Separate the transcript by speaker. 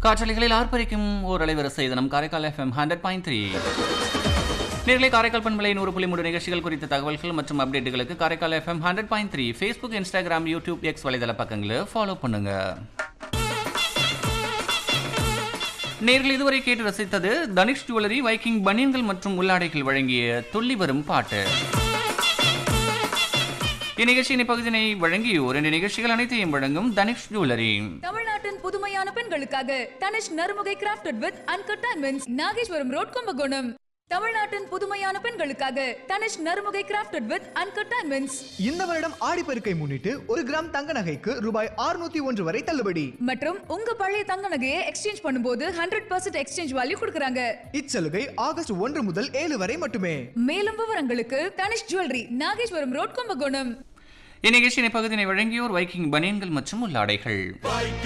Speaker 1: காற்றலைகளில் ஆர்ப்பரிக்கும் ஓர் அலைவரிசை தினம் Karaikal FM hundred point three நேர்களை காரைக்கால் பண்பலை நூறு புள்ளி மூணு நிகழ்ச்சிகள் குறித்த தகவல்கள் மற்றும் அப்டேட்டுகளுக்கு Karaikal FM hundred point three Facebook Instagram YouTube X வலைதள பக்கங்களை ஃபாலோ பண்ணுங்க நேர்கள் இதுவரை கேட்டு ரசித்தது தனிஷ் ஜுவல்லரி வைக்கிங் பனியன்கள் மற்றும் உள்ளாடைகள் வழங்கிய துள்ளி வரும் பாட்டு இந்நிகழ்ச்சியின் இப்பகுதியினை வழங்கியோர் இந்த நிகழ்ச்சிகள் அனைத்தையும் வழங்கும் தனிஷ் ஜுவல்லரி
Speaker 2: தமிழ்நாட்டின் புதுமையான பெண்களுக்காக Tanishq Narumugai crafted with uncut diamonds Nageswaram road Kumbakonam தமிழ்நாட்டின் புதுமையான பெண்களுக்காக Tanishq Narumugai crafted with uncut diamonds
Speaker 3: இந்த வருடம் ஆடிப்பெருக்கை முன்னிட்டு ஒரு கிராம் தங்க நகைக்கு ரூபாய் 601 ஒன்று வரை தள்ளுபடி
Speaker 2: மற்றும் உங்க பழைய தங்க நகையை எக்ஸ்சேஞ்ச் பண்ணும்போது ஹண்ட்ரட் பர்சன்ட் எக்ஸ்சேஞ்ச் வேல்யூ கொடுக்குறாங்க
Speaker 3: இச்சலுகை ஆகஸ்ட் ஒன்று முதல் ஏழு வரை மட்டுமே
Speaker 2: மேலும் விவரங்களுக்கு தனிஷ் ஜுவல்லரி நாகேஸ்வரம் ரோட் கும்பகோணம்
Speaker 1: இந்நிகழ்ச்சியின் இப்பகுதியினை வழங்கியோர் வைக்கிங் பனியன்கள் மற்றும் உள்ளாடைகள்